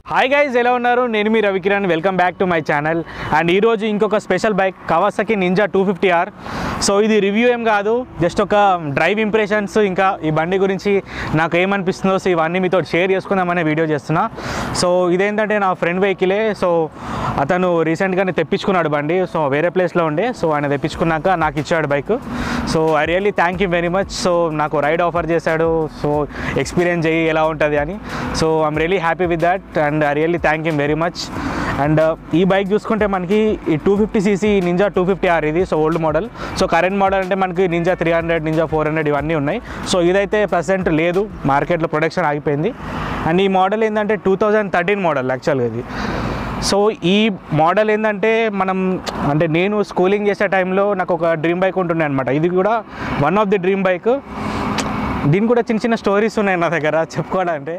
hi guys ఎలా ఉన్నారు నేను మీ Ravikiran welcome back to my channel and ఈరోజు ఇంకొక special bike Kawasaki Ninja two fifty R so ఇది రివ్యూ ఏం కాదు జస్ట్ ఒక డ్రైవ్ ఇంప్రెషన్స్ ఇంకా ఈ బండి గురించి నాకు ఏమనిపిస్తుందో సో ఇవన్నీ మీతో షేర్ చేసుకుందామనే వీడియో చేస్తున్నా సో ఇదేంటంటే నా ఫ్రెండ్ వెహికలే సో అతను రీసెంట్గానే తెప్పించుకున్నాడు బండి సో వేరే ప్లేస్లో ఉండే సో ఆయన తెప్పించుకున్నాక నాకు ఇచ్చాడు bike so I really thank you very much so నాకు రైడ్ ఆఫర్ చేశాడు సో ఎక్స్పీరియన్స్ చేయి ఎలా ఉంటుంది అని so I'm really happy with that and I really thank you very much and ఈ బైక్ చూసుకుంటే మనకి ఈ two fifty CC Ninja two fifty R ఇది so old model so current model అంటే మనకి Ninja three hundred Ninja four hundred ఇవన్నీ ఉన్నాయి so ఇదైతే ప్రజెంట్ లేదు మార్కెట్లో ప్రొడక్షన్ ఆగిపోయింది అండ్ ఈ మోడల్ ఏంటంటే టూ థౌజండ్ థర్టీన్ మోడల్ యాక్చువల్గా ఇది సో ఈ మోడల్ ఏంటంటే మనం అంటే నేను స్కూలింగ్ చేసే టైంలో నాకు ఒక డ్రీమ్ బైక్ ఉంటుండే అనమాట ఇది కూడా one of the dream bike దీని కూడా చిన్న చిన్న స్టోరీస్ ఉన్నాయి నా దగ్గర చెప్పుకోవాలంటే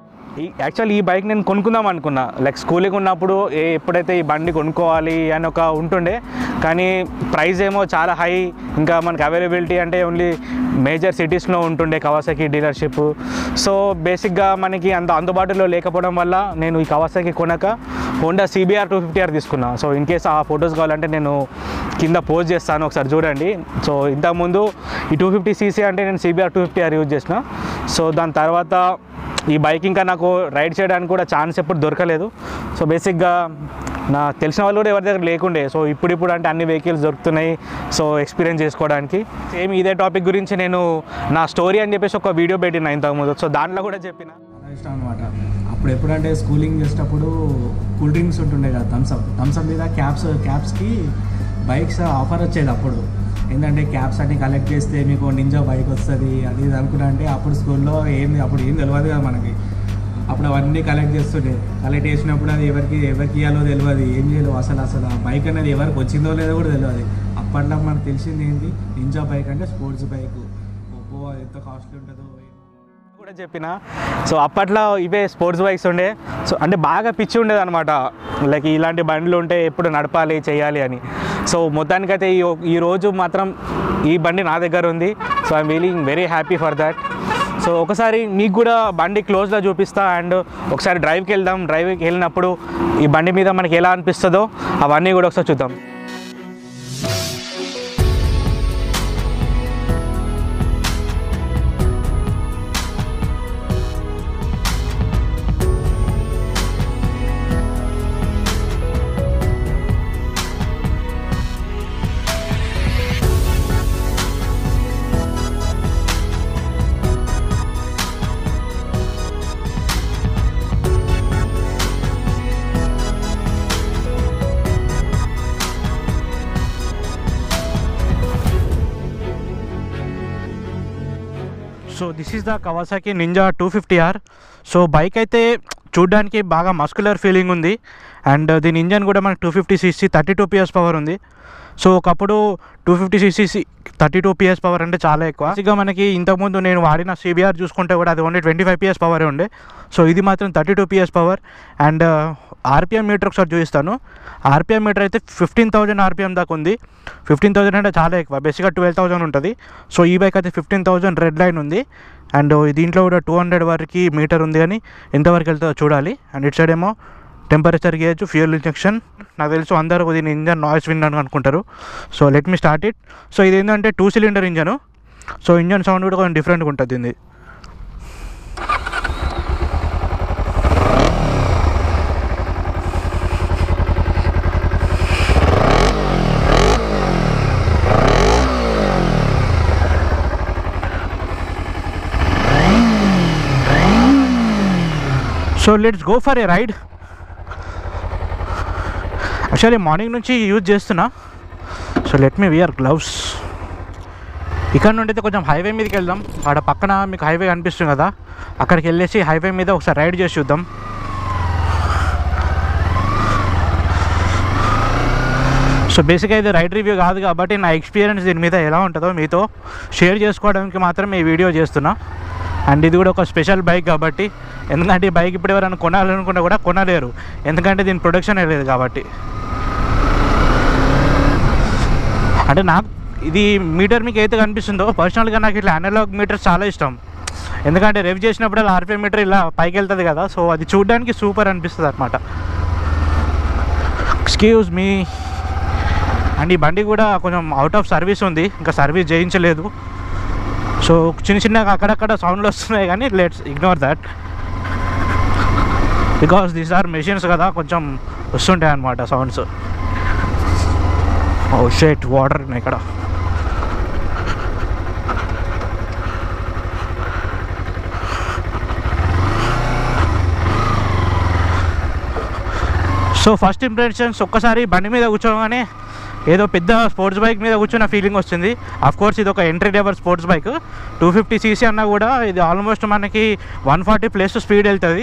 ఈ యాక్చువల్ ఈ బైక్ నేను కొనుక్కుందాం అనుకున్నా లైక్ స్కూలింగ్ ఉన్నప్పుడు ఏ ఎప్పుడైతే ఈ బండి కొనుక్కోవాలి అని ఒక ఉంటుండే కానీ ప్రైస్ ఏమో చాలా హై ఇంకా మనకి అవైలబిలిటీ అంటే ఓన్లీ మేజర్ సిటీస్లో ఉంటుండే కవాసాకి డీలర్షిప్ సో బేసిక్గా మనకి అంత అందుబాటులో లేకపోవడం వల్ల నేను ఈ కవాసాకి కొనక Honda CBR two fifty R తీసుకున్నా సో ఇన్ కేస్ ఆ ఫొటోస్ కావాలంటే నేను కింద పోస్ట్ చేస్తాను ఒకసారి చూడండి సో ఇంతకుముందు ఈ టూ ఫిఫ్టీ సీసీ అంటే నేను CBR two fifty R use చేసిన సో దాని తర్వాత ఈ బైక్ ఇంకా నాకు రైడ్ చేయడానికి కూడా ఛాన్స్ ఎప్పుడు దొరకలేదు సో బేసిక్గా నా తెలిసిన వాళ్ళు కూడా ఎవరి దగ్గర లేకుండే సో ఇప్పుడు ఇప్పుడు అంటే అన్ని వెహికల్స్ దొరుకుతున్నాయి సో ఎక్స్పీరియన్స్ చేసుకోవడానికి సేమ్ ఇదే టాపిక్ గురించి నేను నా స్టోరీ అని చెప్పేసి ఒక వీడియో పెట్టిన ఇంతకుముందు సో దాంట్లో కూడా చెప్పిన చాలా ఇష్టం అనమాట అప్పుడు ఎప్పుడంటే స్కూలింగ్ చేసేటప్పుడు కూల్ డ్రింక్స్ ఉంటుండే కదా థమ్స్అప్ థమ్స్అప్ మీద క్యాప్స్ క్యాప్స్కి బైక్స్ ఆఫర్ వచ్చేది అప్పుడు ఏంటంటే క్యాప్స్ అన్ని కలెక్ట్ చేస్తే మీకు నింజా బైక్ వస్తుంది అది ఇది అనుకున్నా అంటే అప్పుడు స్కూల్లో ఏం అప్పుడు ఏం తెలియదు కదా మనకి అప్పుడు అవన్నీ కలెక్ట్ చేస్తుండే కలెక్ట్ చేసినప్పుడు అది ఎవరికి ఎవరికి ఇవ్వాలో తెలియదు ఏం చేయాలో అసలు అసలు ఆ బైక్ అనేది ఎవరికి వచ్చిందో లేదో కూడా తెలియదు అప్పట్లో మనకు తెలిసింది ఏంటి నింజా బైక్ అంటే స్పోర్ట్స్ బైక్ ఒప్పో ఎంత కాస్ట్లీ ఉంటుందో కూడా చెప్పిన సో అప్పట్లో ఇవే స్పోర్ట్స్ బైక్స్ ఉండే సో అంటే బాగా పిచ్చి ఉండేది అనమాట లైక్ ఇలాంటి బండ్లు ఉంటే ఎప్పుడు నడపాలి చేయాలి అని సో మొత్తానికైతే ఈ ఈ రోజు మాత్రం ఈ బండి నా దగ్గర ఉంది so I'm feeling very happy for that so ఒకసారి మీకు కూడా బండి క్లోజ్లో చూపిస్తా అండ్ ఒకసారి డ్రైవ్కి వెళ్దాం డ్రైవ్కి వెళ్ళినప్పుడు ఈ బండి మీద మనకి ఎలా అనిపిస్తుందో అవన్నీ కూడా ఒకసారి చూద్దాం so this is the Kawasaki Ninja two fifty R so bike అయితే చూడ్డానికి బాగా మస్కులర్ ఫీలింగ్ ఉంది అండ్ దీని ఇంజన్ కూడా మనకి two fifty CC thirty two PS power ఉంది సో ఒకప్పుడు two fifty CC thirty two PS power అంటే చాలా ఎక్కువ బేసిక్గా మనకి ఇంతకుముందు నేను వాడిన సిబిఆర్ చూసుకుంటే కూడా అది ఓన్లీ ట్వంటీ ఫైవ్ పిఎస్ పవరే ఉండే సో ఇది మాత్రం thirty two PS power and RPM meter ఒకసారి చూపిస్తాను ఆర్పిఎం మీటర్ అయితే ఫిఫ్టీన్ థౌజండ్ ఆర్పిఎం దాకా ఉంది ఫిఫ్టీన్ థౌజండ్ అంటే చాలా ఎక్కువ బేసిక్గా ట్వెల్వ్ థౌజండ్ ఉంటుంది సో ఈ బైక్ అయితే ఫిఫ్టీన్ థౌజండ్ రెడ్ లైన్ ఉంది అండ్ దీంట్లో కూడా టూ హండ్రెడ్ వరకు మీటర్ ఉంది కానీ ఎంతవరకు వెళ్తుందో చూడాలి అండ్ ఇటు సైడ్ ఏమో టెంపరేచర్ గేజ్ ఫ్యూయల్ ఇంజెక్షన్ నాకు తెలుసు అందరూ దీని ఇంజన్ నాయిస్ విన్ అని అనుకుంటారు so let me start it so ఇది ఏంటంటే two cylinder engine so engine sound కూడా కొంచెం డిఫరెంట్గా ఉంటుంది దీన్ని so let's go for a ride actually morning నుంచి యూజ్ చేస్తున్నా so let me wear gloves ఇక్కడ నుండి అయితే కొంచెం హైవే మీదకి వెళ్దాం ఆడ పక్కన మీకు హైవే కనిపిస్తుంది కదా అక్కడికి వెళ్ళేసి హైవే మీద ఒకసారి రైడ్ చేసి చూద్దాం సో బేసిక్గా ఇది రైడ్ రివ్యూ కాదు కాబట్టి నా ఎక్స్పీరియన్స్ దీని మీద ఎలా ఉంటుందో మీతో షేర్ చేసుకోవడానికి మాత్రం ఈ వీడియో చేస్తున్నా అండ్ ఇది కూడా ఒక స్పెషల్ బైక్ కాబట్టి ఎందుకంటే ఈ బైక్ ఇప్పుడు ఎవరైనా కొనాలనుకున్నా కూడా కొనలేరు ఎందుకంటే దీని ప్రొడక్షన్ లేదు కాబట్టి అంటే నాకు ఇది మీటర్ మీకు అయితే కనిపిస్తుందో పర్సనల్గా నాకు ఇట్లా అనలాగ్ మీటర్స్ చాలా ఇష్టం ఎందుకంటే రెవ్ చేసినప్పుడు అలా ఆర్పిఎం మీటర్ ఇలా పైకి వెళ్తుంది కదా సో అది చూడడానికి సూపర్ అనిపిస్తుంది అనమాట ఎక్స్క్యూజ్ మీ అండ్ ఈ బండి కూడా కొంచెం అవుట్ ఆఫ్ సర్వీస్ ఉంది ఇంకా సర్వీస్ చేయించలేదు సో చిన్న చిన్నగా అక్కడక్కడ సౌండ్లు వస్తున్నాయి కానీ let's ignore that because these are machines కదా కొంచెం వస్తుంటాయి అనమాట సౌండ్స్ ఓ షేట్ వాటర్ ఉన్నాయి ఇక్కడ సో ఫస్ట్ ఇంప్రెషన్స్ ఒక్కసారి బండి మీద కూర్చోగానే ఏదో పెద్ద స్పోర్ట్స్ బైక్ మీద కూర్చున్న ఫీలింగ్ వస్తుంది అఫ్ కోర్స్ ఇది ఒక entry level sports bike two fifty CC అన్నా కూడా ఇది ఆల్మోస్ట్ మనకి వన్ ఫార్టీ ప్లస్ స్పీడ్ వెళ్తుంది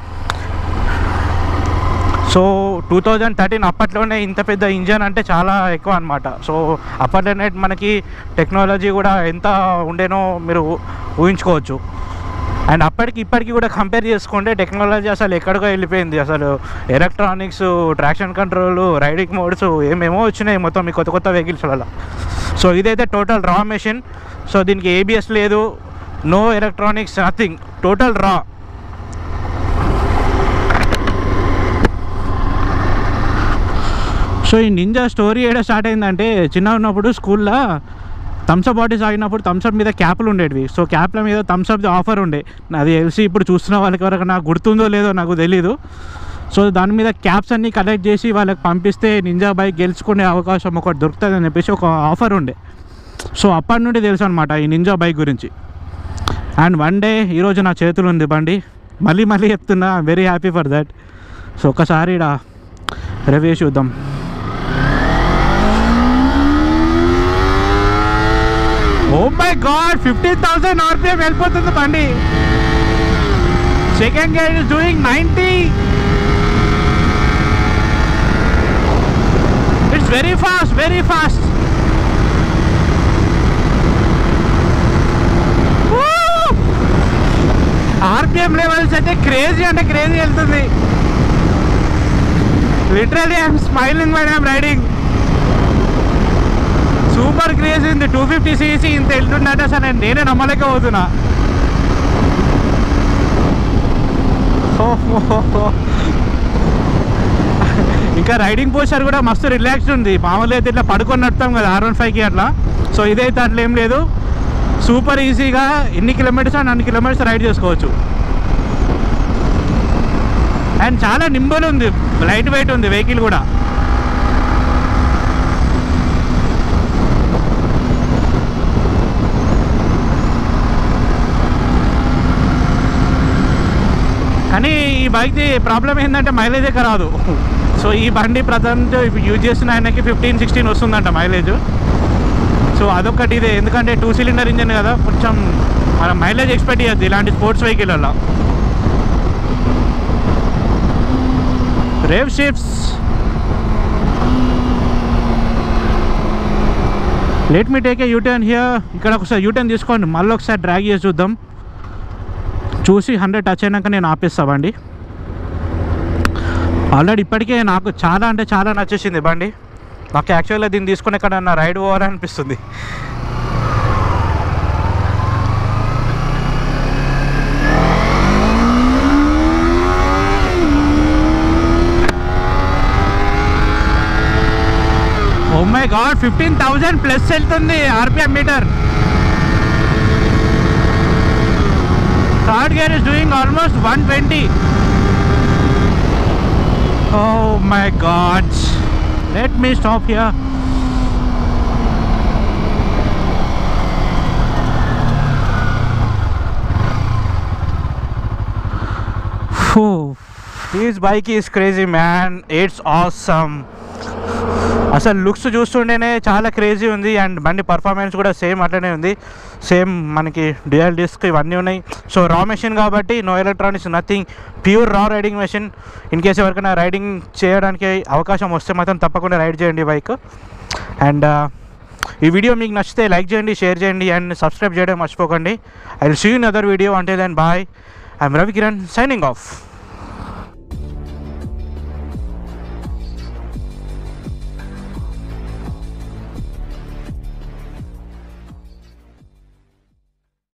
సో టూ థౌజండ్ థర్టీన్ అప్పట్లోనే ఇంత పెద్ద ఇంజన్ అంటే చాలా ఎక్కువ అనమాట సో అప్పట్లోనే మనకి టెక్నాలజీ కూడా ఎంత ఉండేనో మీరు ఊహించుకోవచ్చు అండ్ అప్పటికి ఇప్పటికి కూడా కంపేర్ చేసుకుంటే టెక్నాలజీ అసలు ఎక్కడికో వెళ్ళిపోయింది అసలు electronics traction control riding modes ఏమేమో వచ్చినాయి మొత్తం ఈ కొత్త కొత్త వెహికల్స్ వల్ల సో ఇదైతే టోటల్ రా మెషిన్ సో దీనికి ఏబిఎస్ లేదు no electronics nothing total raw so ఈ నింజా స్టోరీ ఏడా స్టార్ట్ అయిందంటే చిన్న ఉన్నప్పుడు స్కూల్లో థమ్స్అప్ బాటిల్స్ ఆగినప్పుడు థమ్స్అప్ మీద క్యాప్లు ఉండేవి సో క్యాప్ల మీద థమ్స్అప్ ఆఫర్ ఉండే అది తెలిసి ఇప్పుడు చూస్తున్న వాళ్ళకి ఎవరికి నాకు గుర్తుందో లేదో నాకు తెలీదు సో దాని మీద క్యాప్స్ అన్నీ కలెక్ట్ చేసి వాళ్ళకి పంపిస్తే నింజా బైక్ గెలుచుకునే అవకాశం ఒకటి దొరుకుతుంది అని చెప్పేసి ఒక ఆఫర్ ఉండే సో అప్పటి నుండి తెలుసు అనమాట ఈ నింజా బైక్ గురించి అండ్ వన్ డే ఈరోజు నా చేతులు ఉంది బండి మళ్ళీ మళ్ళీ చెప్తున్నా very happy for that so ఒకసారి ఇడ రివ్యూ చూద్దాం oh my god fifteen thousand RPM వెళ్ళిపోతుంది బండి second gear is doing ninety it's very fast very fast RPM levels అయితే క్రేజీ అంటే క్రేజీ వెళ్తుంది literally I'm smiling why I'm riding super craze ఉంది two fifty CC ఇంత వెళ్తుందంటే అసలు నేను నేనే నమ్మలేకపోతున్నా ఇంకా రైడింగ్ పోస్చర్ కూడా మస్తు రిలాక్స్డ్ ఉంది మామూలుగా అయితే ఇట్లా పడుకొని నడుతాం కదా ఆర్ వన్ ఫైవ్కి అట్లా సో ఇదైతే అట్లా ఏం లేదు సూపర్ ఈజీగా ఎన్ని కిలోమీటర్స్ అండ్ అన్ని కిలోమీటర్స్ రైడ్ చేసుకోవచ్చు అండ్ చాలా నింబల్ ఉంది లైట్ వెయిట్ ఉంది వెహికల్ కూడా కానీ ఈ బైక్ది ప్రాబ్లం ఏంటంటే మైలేజ్ ఎక్క రాదు సో ఈ బండి ప్రజెంట్ ఇప్పుడు యూజ్ చేస్తున్న ఆయనకి ఫిఫ్టీన్ సిక్స్టీన్ వస్తుందంట మైలేజ్ సో అదొకటి ఇదే ఎందుకంటే టూ సిలిండర్ ఇంజన్ కదా కొంచెం మనం మైలేజ్ ఎక్స్పెక్ట్ చేయొద్దు ఇలాంటి స్పోర్ట్స్ వెహికల్ రేవ్ షిప్స్ let me take a U turn here ఇక్కడ ఒకసారి యూటర్న్ తీసుకోండి మళ్ళీ ఒకసారి డ్రాగ్ చేసి చూద్దాం చూసి హండ్రెడ్ టచ్ అయినాక నేను ఆపేస్తామండి ఆల్రెడీ ఇప్పటికే నాకు చాలా అంటే చాలా నచ్చేసింది బండి నాకు యాక్చువల్గా దీన్ని తీసుకుని ఎక్కడన్నా రైడ్ పోవాలనిపిస్తుంది oh my god fifteen thousand plus వెళ్తుంది RPM meter third gear is doing almost one twenty oh my god let me stop here this bike is crazy man it's awesome అసలు లుక్స్ చూస్తుంటేనే చాలా crazy ఉంది and బండి performance కూడా same అట్లనే ఉంది same మనకి డ్యూయల్ డిస్క్ ఇవన్నీ ఉన్నాయి సో రా మెషిన్ కాబట్టి no electronics nothing pure raw riding machine in case ఎవరికైనా రైడింగ్ చేయడానికి అవకాశం వస్తే మాత్రం తప్పకుండా రైడ్ చేయండి బైక్ అండ్ ఈ వీడియో మీకు నచ్చితే లైక్ చేయండి షేర్ చేయండి అండ్ సబ్స్క్రైబ్ చేయడం మర్చిపోకండి I will see in other video అంటే then bye I'm Ravi Kiran signing of